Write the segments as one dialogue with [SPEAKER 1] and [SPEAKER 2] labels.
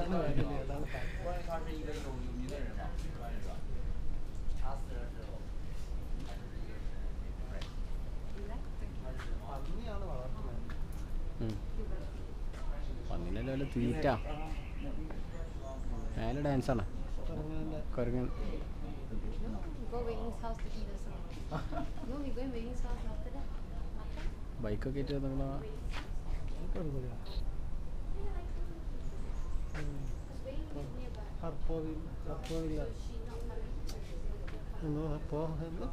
[SPEAKER 1] 关于他是一个有有名的人嘛，关于是吧？他死的时候，他就是一个神，他是啊，
[SPEAKER 2] പന്നിയാണ് വളർത്തുന്നത്
[SPEAKER 3] ഉം. പന്നിനല്ല വല്ല തീറ്റ മേലെ ഡാൻസാണ്
[SPEAKER 2] കുരങ്ങൻ്റെ
[SPEAKER 3] കുരങ്ങൻ
[SPEAKER 4] Go Wei Ying's house to eat or something. no, we going Wei Ying's house after that.
[SPEAKER 3] ബൈക്കൊക്കെ ആയിട്ട് നിങ്ങളെ
[SPEAKER 2] കുഴപ്പമില്ല ഹർപ്പോവിൽ ഹർപ്പോവില്ല എന്തോ ഹർപ്പോ എന്ത്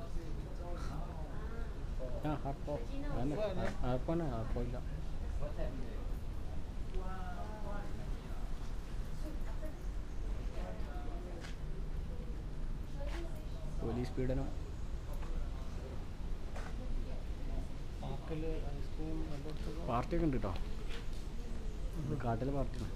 [SPEAKER 3] ആ ഹാർപ്പോ അതന്നെ ഹാർപ്പോനെ ഹാർപ്പോ ഇല്ല പോലീസ് പീഡനം
[SPEAKER 2] പാർക്കിൽ ഐസ്ക്രീം എല്ലായിടത്തും
[SPEAKER 3] പാർട്ടിയൊക്കെ ഉണ്ട് കേട്ടോ കാട്ടിലെ പാർട്ടിയാണ്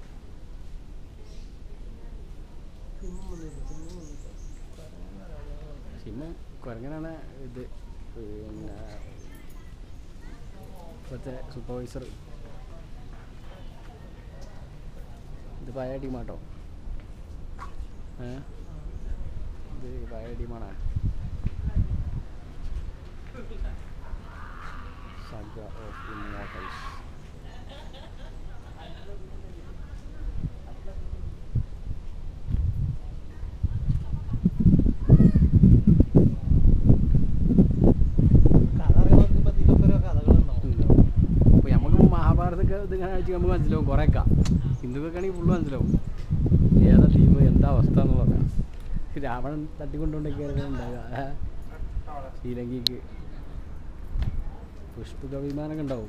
[SPEAKER 2] സിമ്മും വന്നില്ല സിമ്മും വന്നില്ല
[SPEAKER 3] സിമ്മ കുരങ്ങനാണ് ഇത് പിന്നെ ഇപ്പോഴത്തെ സൂപ്പർവൈസർ ഇത് പഴയ ടീമാട്ടോ ഏ ഇത് പഴയ ടീമാണ് സാഗ ഓഫ് ഇമ്മോർട്ടൽസ്
[SPEAKER 2] കഥ അറിയാവുന്ന ഇപ്പം ഇതിലൊക്കെ കഥകളുണ്ടാവും
[SPEAKER 3] അപ്പോൾ നമുക്ക് മഹാഭാരതമൊക്കെ ഇതിങ്ങനെ വെച്ച് നമുക്ക് മനസ്സിലാവും കുറേയൊക്കെ ഹിന്ദുക്കൾക്ക് ആണെങ്കിൽ ഫുള്ള് മനസ്സിലാവും ഏതാ ടീം എന്താ അവസ്ഥ എന്നുള്ളതാണ് രാവണൻ തട്ടിക്കൊണ്ടുകൊണ്ടൊക്കെയാണ് ഉണ്ടാവുക ഏ? ശ്രീലങ്കയ്ക്ക് പുഷ്പക വിമാനമൊക്കെ ഉണ്ടാവും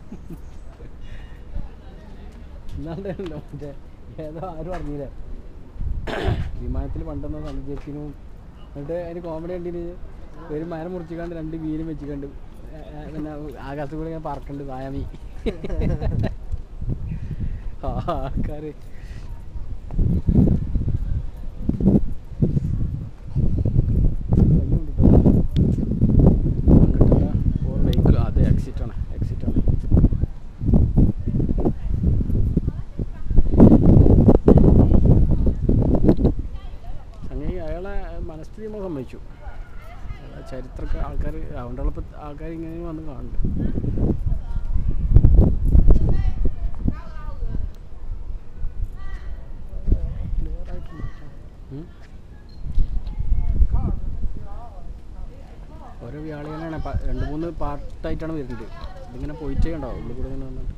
[SPEAKER 3] എന്നാണ്ടല്ലോ മറ്റേ ഏതോ ആരും അറിഞ്ഞില്ല വിമാനത്തിൽ പണ്ടെന്ന സഞ്ചരിച്ചിനും എന്നിട്ട് അതിന് കോമഡി കണ്ടിന് ഒരു മരം മുറിച്ചിക്കാണ്ട് രണ്ട് മീനും വെച്ചിക്കണ്ട് പിന്നെ ആകാശത്ത് കൂടെ ഇങ്ങനെ പറക്കുന്നുണ്ട് വായാമി ആൾക്കാർ വെഹിക്കിൾ അതെ എക്സിറ്റ് ആണ് എക്സിറ്റ് ആണ് അങ്ങനെ അയാളെ മനസ്ഥിതി നമ്മൾ സമ്മതിച്ചു അയാളെ ചരിത്രമൊക്കെ ആൾക്കാർ അതുകൊണ്ടുള്ള ഇപ്പം ആൾക്കാർ ഇങ്ങനെ വന്ന് കാണുന്നുണ്ട്
[SPEAKER 2] ക്ലിയർ ആയിട്ടുണ്ട്
[SPEAKER 3] ഉം. ഓരോ വ്യാളികളാണ് പ- രണ്ട് മൂന്ന് പാർട്ടായിട്ടാണ് വരുന്നത് ഇതിങ്ങനെ പോയിട്ടേ ഉണ്ടാവും ഉള്ളിൽ കൂടെ ഇങ്ങനെ വന്നിട്ട്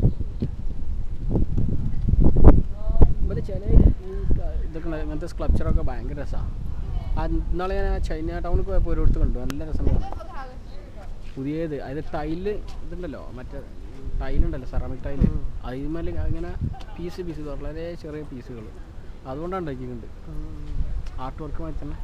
[SPEAKER 3] ഇവിടെ ചില ഈ ക- ഇതൊക്കെ ഉണ്ട്, ഇങ്ങനത്തെ സ്ക്ലപ്ചറൊക്കെ ഭയങ്കര രസമാണ് ഇന്നാളെ ഞാൻ ആ ചൈന ടൗണിൽ പോയപ്പോൾ ഓരോരുത്തർ കണ്ടു നല്ല രസം കാണാൻ പുതിയത് അതായത് ടൈല് ഇതുണ്ടല്ലോ മറ്റേ ടൈലുണ്ടല്ലോ സെറാമിക് ടൈല്
[SPEAKER 2] ഉം.
[SPEAKER 3] അതിന്മേൽ അങ്ങനെ പീസ് പീസ് വളരെ ചെറിയ പീസുകൾ അതുകൊണ്ടാണ് ഉണ്ടാക്കിയിട്ടുണ്ട് ആർട്ട് വർക്ക് മാതിരി തന്നെ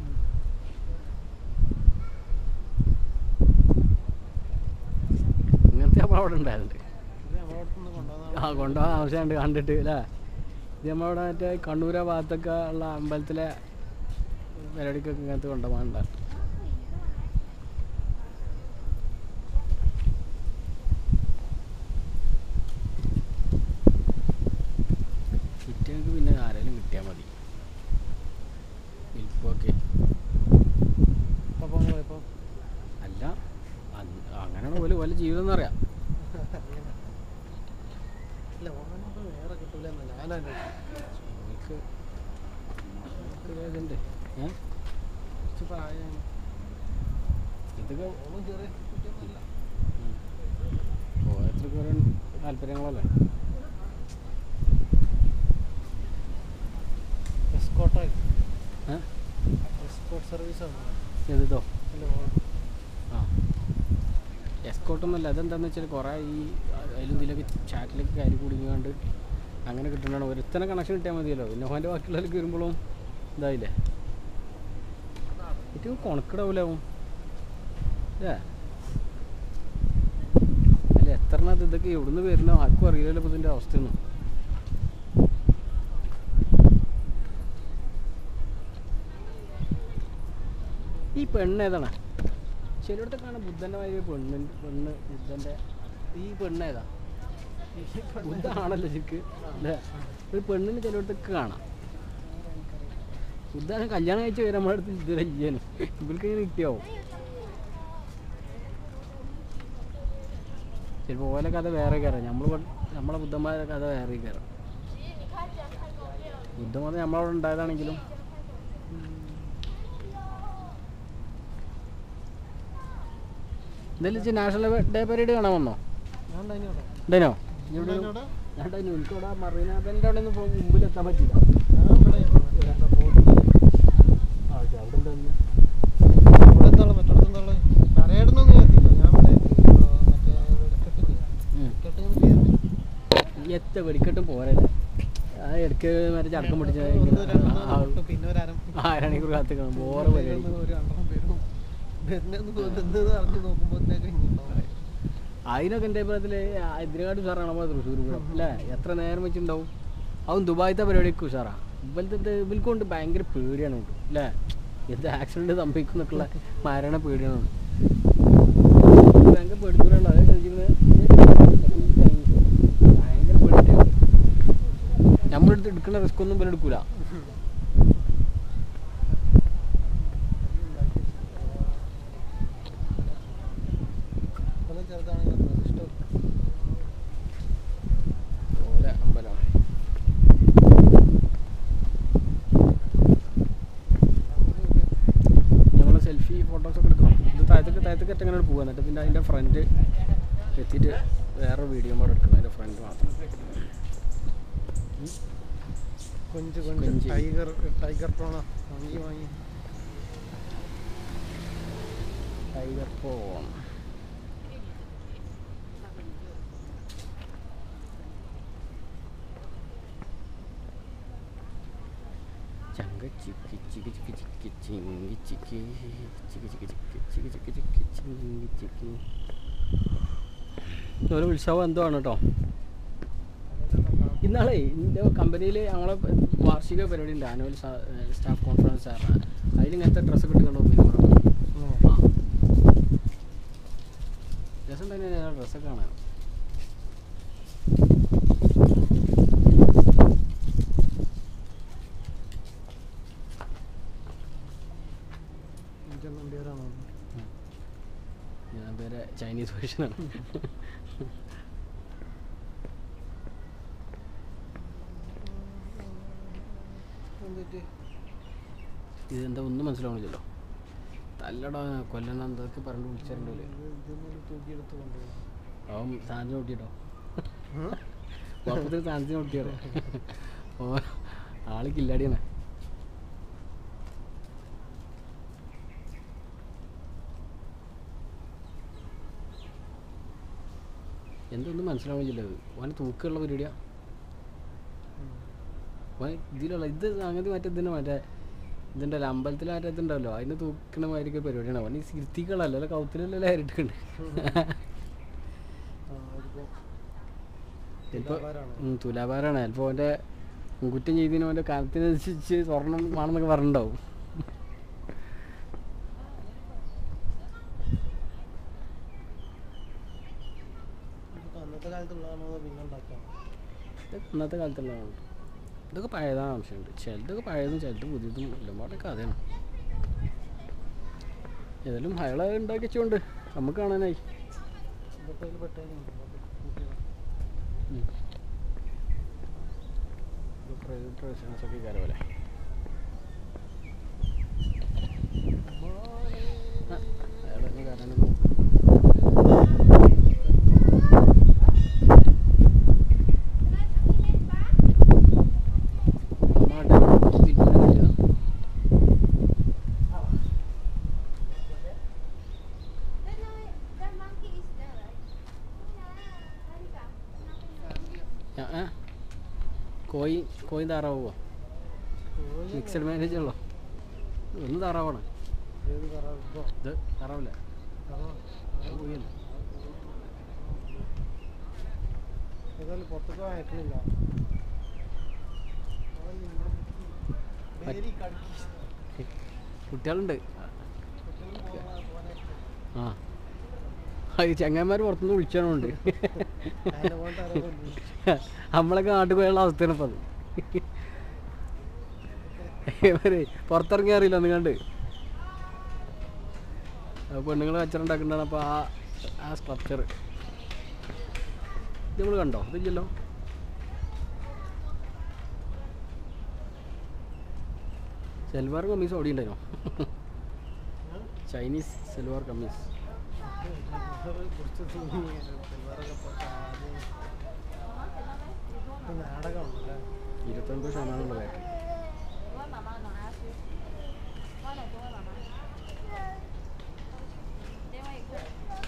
[SPEAKER 3] ഇങ്ങനത്തെ നമ്മൾ അവിടെ ഉണ്ടായിട്ടുണ്ട്
[SPEAKER 2] ഇത് നമ്മളടുത്തുനിന്ന് കൊണ്ടുവന്ന
[SPEAKER 3] ആ കൊണ്ടുപോകാൻ ആവശ്യമുണ്ട് കണ്ടിട്ട് അല്ലേ ഇത് നമ്മളവിടെ മറ്റേ കണ്ണൂര ഭാഗത്തൊക്കെ ഉള്ള അമ്പലത്തിലെ പരിപാടിക്കൊക്കെ ഇങ്ങനത്തെ കൊണ്ടുപോകാനുണ്ട് കിട്ടിയെങ്കിൽ പിന്നെ ആരെങ്കിലും കിട്ടിയാൽ മതി വിൽപ്പൊക്കെ
[SPEAKER 2] അപ്പം പോയപ്പോൾ
[SPEAKER 3] അല്ല അന്ന് അങ്ങനെയാണ് പോലെ പോലെ ജീവിതം എന്നറിയാം
[SPEAKER 2] ഇല്ല ഓനിപ്പോൾ വേറെ കിട്ടൂലെന്ന് ഞാനല്ല
[SPEAKER 3] നിങ്ങൾക്ക് ഇതുണ്ട് ഏ
[SPEAKER 2] കുറച്ച് പ്രായമാണ്
[SPEAKER 3] ഇതൊക്കെ
[SPEAKER 2] ഓളും ചെറിയ കുട്ടിയൊന്നുമില്ല
[SPEAKER 3] ഓരോരുത്തർക്ക് ഓരോ താല്പര്യങ്ങളല്ലേ
[SPEAKER 2] എസ്കോട്ടായി
[SPEAKER 3] ഏ
[SPEAKER 2] എസ്കോട്ട് സർവീസാണ്
[SPEAKER 3] ഏതോ
[SPEAKER 2] അല്ല ഓൾ
[SPEAKER 3] ആ എസ്കോട്ടൊന്നുമല്ല അതെന്താണെന്ന് വെച്ചാൽ കുറേ ഈ അതിലും ഇതിലൊക്കെ ചാറ്റിലൊക്കെ കയറി കുടുങ്ങിയാണ്ട് അങ്ങനെ കിട്ടണതാണ് ഒരുത്തനെ കണക്ഷൻ കിട്ടിയാൽ മതിയല്ലോ പിന്നെ ഓൻ്റെ ബാക്കിയുള്ളവർക്ക് വരുമ്പോഴും ഇതായില്ലേ ഏറ്റവും കൊണക്കിടാവൂലാവും അല്ലേ അല്ല എത്ര എണ്ണത് ഇതൊക്കെ എവിടുന്ന് വരുന്നോ ആർക്കും അറിയില്ലല്ലോ ഇപ്പോൾ ഇതിൻ്റെ അവസ്ഥയൊന്നും ഈ പെണ്ണ് ഏതാണ് ചിലയിടത്ത് കാണാൻ ബുദ്ധൻ്റെ മാതിരി പെണ്ണ് പെണ്ണ് ബുദ്ധൻ്റെ ഈ പെണ്ണ് ഏതാ ബുദ്ധ ആണല്ലോ ശരിക്ക് അല്ലേ ഒരു പെണ്ണിന് ചിലയിടത്തൊക്കെ കാണാം ഇതാണ് കല്യാണം കഴിച്ച് വരാൻ നമ്മുടെ അടുത്ത് ഇതുവരെ ചെയ്യാനും ഇവർക്ക് ഇങ്ങനെ കിട്ടിയാവും ചിലപ്പോൾ ഓലെ കഥ വേറെ കയറാം നമ്മൾ നമ്മളെ ബുദ്ധന്മാരുടെ കഥ വേറെ കയറാം ബുദ്ധമതം നമ്മളവിടെ ഉണ്ടായതാണെങ്കിലും എന്തായാലും നാഷണൽ ഡേ പരേഡ് കാണാൻ വന്നോ
[SPEAKER 2] ഞാൻ ഉണ്ടായിനി അവിടെ.
[SPEAKER 3] ഉണ്ടേനോ
[SPEAKER 2] ഞാൻ ഉണ്ടായിനി അവിടെ?
[SPEAKER 3] ഞാൻ ഉണ്ടായിരുന്നു. എനിക്കവിടെ മറീന ബെൻ്റെ അവിടെ നിന്ന് മുമ്പിൽ എത്താൻ പറ്റില്ല
[SPEAKER 2] ഞാൻ ഇവിടെ എന്താ ബോട്ടിൽ
[SPEAKER 3] ആ അവിടെ എന്താ
[SPEAKER 2] ഇവിടെ എന്താ ഉള്ളത്? മറ്റൊരിടത്ത് എന്താ ഉള്ളത്? പരേഡിനൊന്നും ഞാൻ എത്തിയില്ല. ഞാൻ ഇവിടെ ആ, മറ്റേ വെടിക്കെട്ടില്ലേ? വെടിക്കെട്ടിന് കയറി.
[SPEAKER 3] എത്ത വെടിക്കെട്ടും പോരല്ലേ ആ ഇടയ്ക്ക് മറ്റേ ചടക്കം പിടിച്ച
[SPEAKER 2] ഒന്ന് രണ്ട് തൊട്ട് പിന്നെ ഒരു അര
[SPEAKER 3] ആരാണെങ്കിൽ കാത്തിക്കണം ബോറ് പരിപാടി
[SPEAKER 2] ഒരു രണ്ടെണ്ണം പേരും വരുന്നെന്ന് തോന്നുന്നത് അറിഞ്ഞ് നോക്കുമ്പോഴത്തേക്ക് ഇങ്ങുണ്ടാവും
[SPEAKER 3] അതിനൊക്കെ എൻ്റെ അഭിപ്രായത്തിൽ ഇതിനെക്കാട്ടും ഉഷാറാണ് നമ്മൾ തൃശ്ശൂർ പൂരം അല്ലേ എത്ര നേരം വെച്ചിട്ടുണ്ടാവും അതും ദുബായത്തെ പരിപാടിയൊക്കെ ഉഷാറാ ഇവലത്തെ ഇവൽക്കൊണ്ട് ഭയങ്കര പേടിയാണ് ഉണ്ട് അല്ലേ എന്ത് ആക്സിഡൻറ്റ് സംഭവിക്കും എന്നൊക്കെയുള്ള മരണ പേടിയാണ് ഉണ്ട് ഭയങ്കര പേടിപ്പുറമുള്ള അത് ചോദിക്കുന്നത് ഭയങ്കര പേടിയാണ് നമ്മളെടുത്ത് എടുക്കുന്ന റിസ്ക് ഒന്നും ഇവരെ എടുക്കൂല
[SPEAKER 2] ഇപ്പോഴും ചെറുതാണെങ്കിൽ പ്രതിഷ്ഠ
[SPEAKER 3] ഓലെ അമ്പലമാണ് ഞങ്ങൾ സെൽഫി ഫോട്ടോസൊക്കെ എടുക്കണം ഇത് താഴത്തേക്ക് താഴത്തേക്ക് ഒറ്റ ഇങ്ങനെ പോകാൻ എന്നിട്ട് പിന്നെ അതിൻ്റെ ഫ്രണ്ട് എത്തിയിട്ട് വേറെ വീഡിയോ കൂടെ എടുക്കണം അതിൻ്റെ ഫ്രണ്ട് മാത്രം
[SPEAKER 2] കൊഞ്ച് കൊഞ്ച്
[SPEAKER 3] കൊഞ്ച്.
[SPEAKER 2] ടൈഗർ ടൈഗർ പ്രോണ വാങ്ങി വാങ്ങി
[SPEAKER 3] ടൈഗർ ഫോൺ ചങ്ക ചിക്കി ചിക്കി ചിക്കി ചിക്കി ചിങ്ങി ചിക്കി ചിക്കി ചിക്കി ചിക്കി ചിക്കി ചിക്കി ചിക്കി ചിങ്ങി ചിക്കി ഒരു ഉത്സവം എന്തോ ആണ് കേട്ടോ ഇന്നാളേ എൻ്റെ കമ്പനിയിൽ ഞങ്ങളെ വാർഷിക പരിപാടി ഉണ്ട് ആനുവൽ സ്റ്റാഫ് കോൺഫറൻസ് ആണ് അതിൽ ഇങ്ങനത്തെ ഡ്രസ്സ് കിട്ടിക്കൊണ്ട് വന്നിരുന്നു ആ രസം തന്നെയാണ് ഡ്രസ്സൊക്കെ കാണാൻ
[SPEAKER 2] അഞ്ചെണ്ണം നമ്പ്യാരാണോ
[SPEAKER 3] ഞാൻ പേര് ചൈനീസ് വേർഷനാണ്
[SPEAKER 2] എന്തിട്ട്
[SPEAKER 3] ഇതെന്താ ഒന്നും മനസ്സിലാവണില്ലല്ലോ തല്ലടാ കൊല്ലണം എന്തൊക്കെ പറഞ്ഞു വിളിച്ചിട്ടുണ്ടല്ലേ
[SPEAKER 2] ഇതൊന്നും തൂക്കിയെടുത്ത് കൊണ്ടുപോകും
[SPEAKER 3] അവൻ സാധനം നോട്ടിട്ടോ കുഴപ്പത്തിൽ സാധനത്തിന് നോട്ടിയാണ് ഓ ആള് കില്ലാടിയാണ് എന്തൊന്നും മനസ്സിലാവുന്നില്ല അത് ഓനെ തൂക്കമുള്ള പരിപാടിയാ ഓൻ ഇതിലുള്ള ഇത് സംഗതി മറ്റേ ഇതിന് മറ്റേ ഇതുണ്ടല്ലോ അമ്പലത്തിൽ മറ്റേ ഇതുണ്ടല്ലോ അതിന് തൂക്കണ മാതിരിയൊക്കെ പരിപാടിയാണ് അവൻ ഈ സിർത്തികളല്ല അല്ല കൗത്തിലല്ലേ നേരിട്ടുണ്ട് ചിലപ്പോൾ
[SPEAKER 2] തുലാഭാരമാണോ?
[SPEAKER 3] തുലാഭാരമാണ് ചിലപ്പോൾ അവൻ്റെ കുറ്റം ചെയ്തതിന് അവൻ്റെ കാലത്തിനനുസരിച്ച് സ്വർണം വേണമെന്നൊക്കെ പറഞ്ഞിട്ടുണ്ടാവും
[SPEAKER 2] ഇതൊക്കെ അന്നത്തെ കാലത്തുള്ളതാണോ അതോ പിന്നെ ഉണ്ടാക്കാം
[SPEAKER 3] ഇതൊക്കെ ഇന്നത്തെ കാലത്തുള്ളതാണ് ഇതൊക്കെ പഴയതാണ് ആവശ്യമുണ്ട് ചിലതൊക്കെ പഴയതും ചിലത് പുതിയതും എല്ലാം പാടെ കഥയാണ് ഏതായാലും അയാളെ ഉണ്ടാക്കി വെച്ചുകൊണ്ട് നമുക്ക് കാണാനായി
[SPEAKER 2] ഇതൊക്കെ അതിൽ പെട്ടേനുണ്ട്
[SPEAKER 3] പ്രൈവറ്റ് റെസിഡൻസൊക്കെ കയറി പോലെ അയാളെ കാരണം കോയി കോയി താറാവോ മിക്സഡ് മാരേജ് ഉള്ളോ ഒന്ന് താറാവാണ്
[SPEAKER 2] ഏത് കറാ- ഇതോ?
[SPEAKER 3] ഇത് താറാവില്ല
[SPEAKER 2] കറാ-
[SPEAKER 3] അത് കോഴിയല്ലേ
[SPEAKER 2] ഏതായാലും പുറത്തേക്ക് അയക്കണില്ല ഡെയിലി കളിക്ക്.
[SPEAKER 3] കുട്ടികളുണ്ട്
[SPEAKER 2] കുട്ടികൾ പോവാ- പോവാനായിട്ട്.
[SPEAKER 3] ആ അത് ചങ്ങന്മാർ പുറത്തുനിന്ന് വിളിച്ചാണുണ്ട്
[SPEAKER 2] അതിനെ കൊണ്ട് ആരോ കൊല്ലും.
[SPEAKER 3] നമ്മളൊക്കെ നാട്ടിൽ പോയുള്ള അവസ്ഥയാണ് ഇപ്പം അത് ഇവര് പുറത്തിറങ്ങി അറിയില്ല ഒന്ന് കണ്ട് പെണ്ണുങ്ങൾ കച്ചറുണ്ടാക്കുന്നുണ്ടാണ് അപ്പോൾ ആ ആ സ്ട്രക്ചർ ഇത് നമ്മൾ കണ്ടോ ഇതില്ലല്ലോ സെൽവാർ കമ്മീസ് ഓടി ഉണ്ടായിരുന്നോ ചൈനീസ് സെൽവാർ കമ്മീസ്
[SPEAKER 2] കുറച്ച് നാടകമാണല്ലേ
[SPEAKER 3] ഇരുപത്തൊൻപത് ശതമാനമുള്ള battery
[SPEAKER 4] Bố ơi, mama nó á xíu. Con này bố ơi, mama. Đeo ai cũng.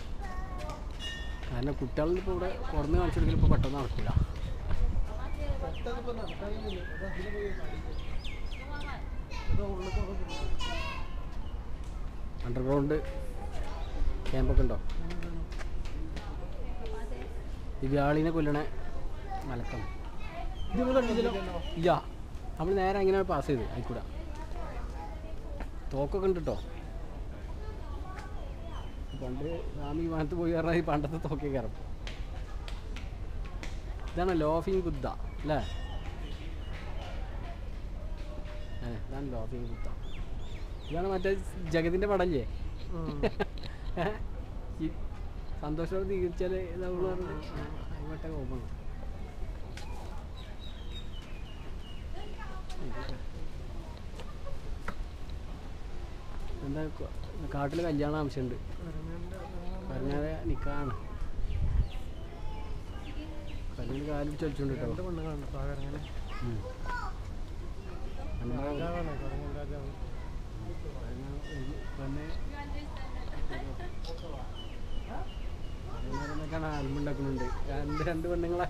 [SPEAKER 3] കാരണം കുട്ടികളിൽ ഇപ്പോൾ ഇവിടെ കുറഞ്ഞ് കാണിച്ചു കൊടുക്കൽ ഇപ്പോൾ പെട്ടെന്ന് നടക്കില്ല
[SPEAKER 2] പെട്ടെന്നിപ്പോ നടക്കാനൊന്നുമില്ല. അത് അതില് പോയി കാണിക്കും.
[SPEAKER 4] Đúng không ạ?
[SPEAKER 2] ഇത് ഉള്ളിൽ കൊണ്ടുപോകും.
[SPEAKER 3] അണ്ടർഗ്രൗണ്ട് ക്യാമ്പൊക്കെ ഉണ്ടോ ഈ വ്യാളിനെ കൊല്ലണ മലക്കം ഇത് നിങ്ങൾ കണ്ടില്ലല്ലോ ഇല്ല നമ്മൾ നേരെ എങ്ങനെ പാസ് ചെയ്ത് ആയിക്കൂടാ തോക്കൊക്കെ ഉണ്ട് കേട്ടോ പണ്ട് സ്വാമി വിമാനത്ത് പോയി പറഞ്ഞാൽ ഈ പണ്ടത്തെ തോക്കെ കയറും ഇതാണ് ലോഫിങ് കുദ്ദ അല്ലേ ഏ, ഇതാണ് ലോഫിങ് കുദ്ദ ഇതാണ് മറ്റേ ജഗതിൻ്റെ പടല്ലേ
[SPEAKER 2] ഉം.
[SPEAKER 3] ഈ സന്തോഷത്തോടെ തീർച്ചാൽ നമ്മൾ അങ്ങോട്ടേ ഓപ്പൺ എന്താ കാട്ടിൽ കല്യാണം ആവശ്യമുണ്ട് പറഞ്ഞാതെ നിൽക്കാണ് കല്ലിന് കാലിൽ ചൊലിച്ചുകൊണ്ട്
[SPEAKER 2] രണ്ട്
[SPEAKER 3] കേട്ടോ
[SPEAKER 2] പെണ്ണുങ്ങളുണ്ട് സാഗരങ്ങനെ
[SPEAKER 3] ഉം. അന്നേരം
[SPEAKER 2] രാജാവാണ് കുരങ്ങൻ രാജാവ്
[SPEAKER 3] പിന്നെ അതേമാതിരിയൊക്കെയാണ് ആൽബുണ്ടാക്കുന്നുണ്ട് രണ്ട് രണ്ട് പെണ്ണുങ്ങളെ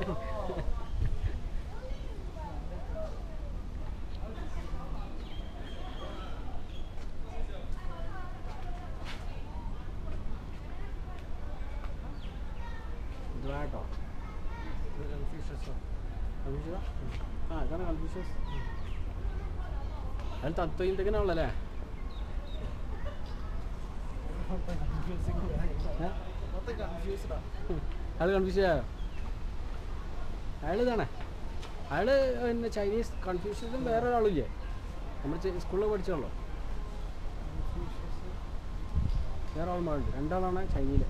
[SPEAKER 3] ഇതാട്ടോ
[SPEAKER 2] കൺഫ്യൂഷൻസോ
[SPEAKER 3] കൺഫ്യൂഷനാ ആ ഇതാണ് കൺഫ്യൂഷൻസ് അത് തത്വചിന്തകനാണല്ലേ ഏഹ്
[SPEAKER 2] മൊത്തം കൺഫ്യൂസ്ഡാ
[SPEAKER 3] അയാൾ കൺഫ്യൂസ് ആയോ അയാൾ ഇതാണ് അയാൾ പിന്നെ ചൈനീസ് കൺഫ്യൂഷനും വേറെ ഒരാളില്ലേ നമ്മൾ സ്കൂളിൽ പഠിച്ചോളൂ വേറെ ആൾമാരുണ്ട് രണ്ടാളാണ് ചൈനയിൽ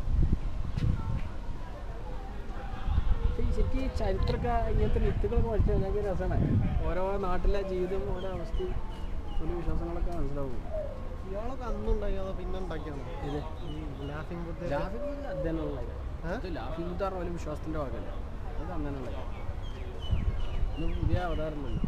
[SPEAKER 3] ശരിക്കും ഈ ചരിത്രമൊക്കെ ഇങ്ങനത്തെ മിത്തുകളൊക്കെ പഠിച്ചാൽ ഭയങ്കര രസമാണ് ഓരോ നാട്ടിലെ ജീവിതം ഓരോ അവസ്ഥയും ഒരു വിശ്വാസങ്ങളൊക്കെ മനസ്സിലാവും
[SPEAKER 2] ഇയാളൊക്കെ അന്നുണ്ടാക്കിയതോ പിന്നെ ഉണ്ടാക്കിയാണോ
[SPEAKER 3] ഇത്
[SPEAKER 2] ഈ ലാഫിംഗ് ബുദ്ധ
[SPEAKER 3] ലാഫിംഗ് അദ്ദേഹമുള്ള
[SPEAKER 2] ഏ?
[SPEAKER 3] ഇത് ലാഫിംഗ് ബുദ്ധ പറഞ്ഞ ഒരു വിശ്വാസത്തിന്റെ ഭാഗമല്ല അത് അങ്ങനെയുള്ള ഇത് പുതിയ അവതാരമല്ലോ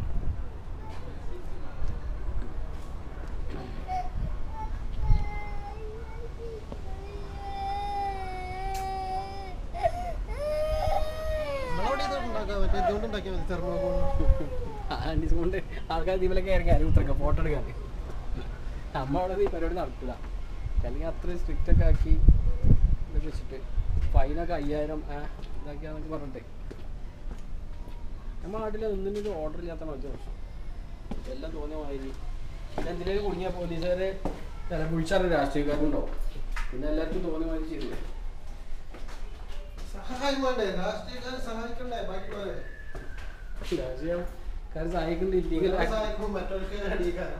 [SPEAKER 2] നമ്മളവിടെ ഇത് ഉണ്ടാക്കാം മറ്റേ ഇതുകൊണ്ട് ഉണ്ടാക്കിയാൽ മതി തെർമോകോൾ
[SPEAKER 3] ആൻറ്റീസ് കൊണ്ട് ആൾക്കാർ ഇതിലൊക്കെ ഇറങ്ങി അരി ഉത്തരക്ക ഫോട്ടോ എടുക്കാൻ നമ്മ അവിടെ ഈ പരിപാടി നടക്കില്ല അല്ലെങ്കിൽ അത്രയും സ്ട്രിക്റ്റ് ഒക്കെ ആക്കി ഇതൊക്കെ വെച്ചിട്ട് ഫൈനൊക്കെ അയ്യായിരം ആ, ഇതാക്കിയാന്നൊക്കെ പറഞ്ഞിട്ട് നമ്മുടെ നാട്ടിൽ ഒന്നിനും ഒരു ഓർഡർ ഇല്ലാത്ത മറ്റു പ്രശ്നം എല്ലാം തോന്നിയ മാതിരി പിന്നെ എന്തിനേലും കുടുങ്ങിയ പോലീസുകാരെ തലപുഴിച്ചാറ് രാഷ്ട്രീയക്കാരുണ്ടാവും പിന്നെ എല്ലാവർക്കും തോന്നിയ മാതിരി ചെയ്തില്ല
[SPEAKER 2] സഹായം വേണ്ടേ രാഷ്ട്രീയക്കാരെ സഹായിക്കണ്ടേ ബാക്കിയുള്ളവരെ
[SPEAKER 3] രാഷ്ട്രീയക്കാർ സഹായിക്കുന്നുണ്ട് ഇല്ലീഗൽ
[SPEAKER 2] ഇവരെ സഹായിക്കുമ്പോൾ മറ്റവർക്ക് അടിയിക്കാരം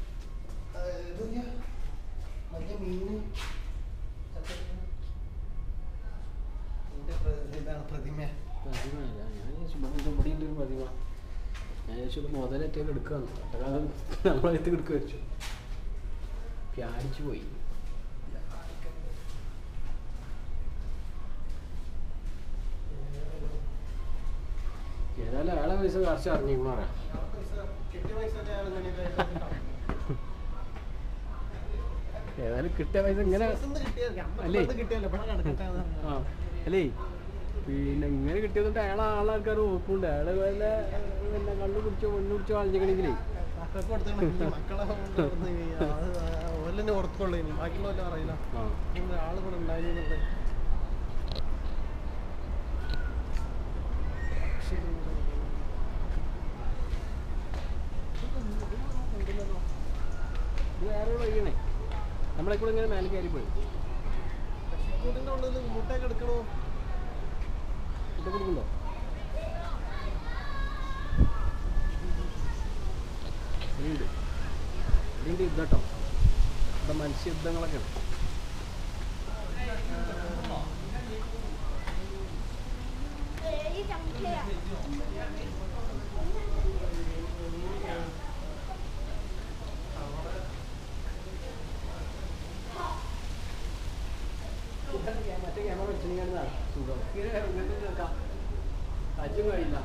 [SPEAKER 2] മറ്റേ മീന് ചക്കരക്ക്. ഇതിന്റെ പ്ര- ഇതാണ് പ്രതിമ
[SPEAKER 3] പ്രതിമയല്ല ഞാൻ വിചാരിച്ചു ഇവിടെ എന്തോ ഇവിടെ ഉണ്ട് ഒരു പ്രതിമ ഞാൻ വിചാരിച്ചു ഇത് മുതലേറ്റൊക്കെ എടുക്കുകയാണ് ഒട്ടകാലം നമ്മളെടുത്ത് എടുക്കുക വെച്ചു പ്യാടിച്ചു പോയി ഏതായാലും അയാളെ പൈസ കറച്ച് അറിഞ്ഞിരിക്കണ പറയാം
[SPEAKER 2] പൈസ കിട്ടിയ പൈസ ഒക്കെ അയാൾ ഇങ്ങനെ
[SPEAKER 3] ഏതായാലും കിട്ടിയ പൈസ ഇങ്ങനെ അല്ലേ?
[SPEAKER 2] കിട്ടിയല്ലോ ഇവിടെ കിടക്കട്ടെ
[SPEAKER 3] ആ അല്ലേ പിന്നെ ഇങ്ങനെ കിട്ടിയതുകൊണ്ട് അയാളെ ആളാൾക്കാർ നോക്കുന്നുണ്ട് അയാള് വല്ല പിന്നെ കണ്ണു കുടിച്ചോ മണ്ണ് കുടിച്ചോ അളിഞ്ഞെങ്കിലെങ്കിലേ
[SPEAKER 2] മക്കൾക്ക് കൊടുത്തിട്ടുണ്ട് മക്കളെ ഓലെന്നെ ഓർത്തുള്ളൂ ഇനി ബാക്കിയുള്ളവരും അറിയില്ല
[SPEAKER 3] ആ
[SPEAKER 2] ഇങ്ങനെ ആള് ഇവിടെ ഉണ്ടായിരുന്നുള്ളത്
[SPEAKER 3] ഇത് വേറെ ഒരു വഴിയാണേ നമ്മളെ കൂടെ ഇങ്ങനെ മേലെ കയറി പോയി
[SPEAKER 2] കൂട്ടിന്റെ ഉള്ളിൽ മുട്ടയൊക്കെ എടുക്കണോ
[SPEAKER 3] ഇത് കൊടുക്കണ്ടോ ഇതിൻ്റെ യുദ്ധം കേട്ടോ ഇവിടെ മനുഷ്യയുദ്ധങ്ങളൊക്കെ ഉണ്ട് മറ്റേ ക്യാമറ വെച്ചിട്ടുണ്ടെങ്കിൽ സുഖം ഇങ്ങനെ ഇങ്ങനത്തെ കേൾക്കാം അജും കഴിയില്ല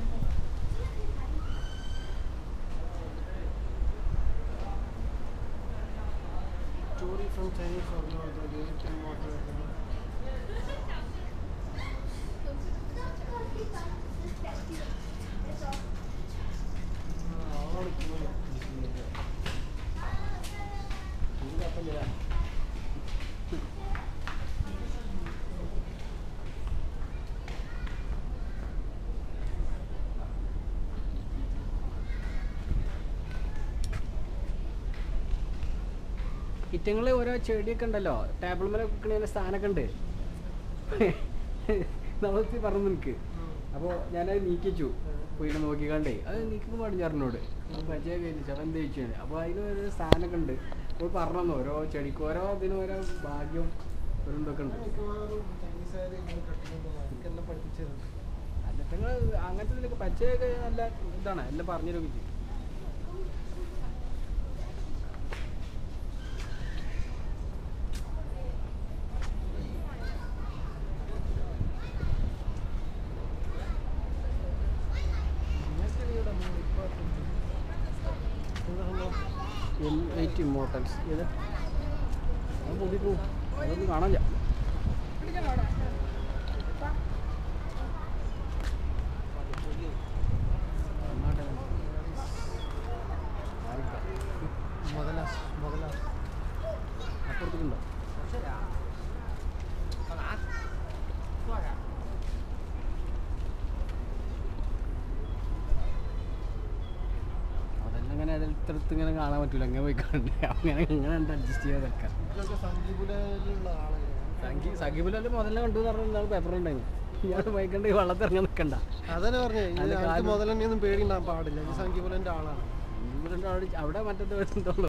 [SPEAKER 2] Story from Chinese or no, the reality model.
[SPEAKER 3] ഇത് കുഴപ്പമില്ല ഇറ്റങ്ങൾ ഓരോ ചെടിയൊക്കെ ഉണ്ടല്ലോ ടേബിൾ മേലെ വെക്കണ സ്ഥാനമൊക്കെ ഉണ്ട് നമ്മളത്തി പറഞ്ഞു നിനക്ക് അപ്പോൾ ഞാനത് നീക്കിച്ചു പോയിട്ട് നോക്കിക്കണ്ടേ അത് നീക്കുമ്പോൾ പാടില്ല അറിഞ്ഞോട് പരിചയം കഴിഞ്ഞു അവൻ എന്ത് ചോദിച്ചാണ് അപ്പോൾ അതിന് ഒരു സ്ഥാനമൊക്കെ ഉണ്ട് അപ്പോൾ പറഞ്ഞു ഓരോ ചെടിക്ക് ഓരോ ഇതിനും ഓരോ ഭാഗ്യം ഒരു ഇതൊക്കെ ഉണ്ട്
[SPEAKER 2] മിക്കവാറും ചൈനീസുകാർ ഇങ്ങനെ കട്ടിക്കുന്നു എനിക്കെല്ലാം പഠിപ്പിച്ചത്
[SPEAKER 3] അല്ലത്തങ്ങൾ അങ്ങനത്തെ ഇതിലൊക്കെ പച്ചയൊക്കെ നല്ല ഇതാണ് എല്ലാം പറഞ്ഞു തരുമൊക്കെ ചെയ്യും എം എയ്റ്റ് ഇമ്മോർട്ടൽസ് ഏത് അത് പൊടി പോവും അതൊന്നും കാണില്ല
[SPEAKER 2] മുതല മുതല
[SPEAKER 3] അപ്പുറത്തേക്കുണ്ടോ അതെല്ലാം ഇങ്ങനെ അടുത്തടുത്ത് ഇങ്ങനെ കാണാൻ പറ്റൂല അങ്ങനെ പോയി കണ്ട് അങ്ങനെ ഇങ്ങനെ അഡ്ജസ്റ്റ് ചെയ്യാൻ നിൽക്കാം
[SPEAKER 2] ഇതൊക്കെ സംഗീപുലയിലുള്ള ആളുകളാണ്
[SPEAKER 3] സംഗീ സഖിബുലല്ലേ മുതലേ കണ്ടു എന്ന് പറഞ്ഞ നാൾ പേപ്പർ ഉണ്ടായിരുന്നു ഇയാൾ വൈകണ്ട് വെള്ളത്തിൽ ഇറങ്ങാൻ നിൽക്കണ്ട
[SPEAKER 2] അതന്നെ പറഞ്ഞേ ഇത്
[SPEAKER 3] അതിന്റെ
[SPEAKER 2] ആൾക്ക്
[SPEAKER 3] കാല്
[SPEAKER 2] മുതലെന്നെയൊന്നും പേടിണ്ടാൻ പാടില്ല ഇത് സംഗീപുലന്റെ ആളാണ്
[SPEAKER 3] ഇവിടെ അവിടെ മറ്റേ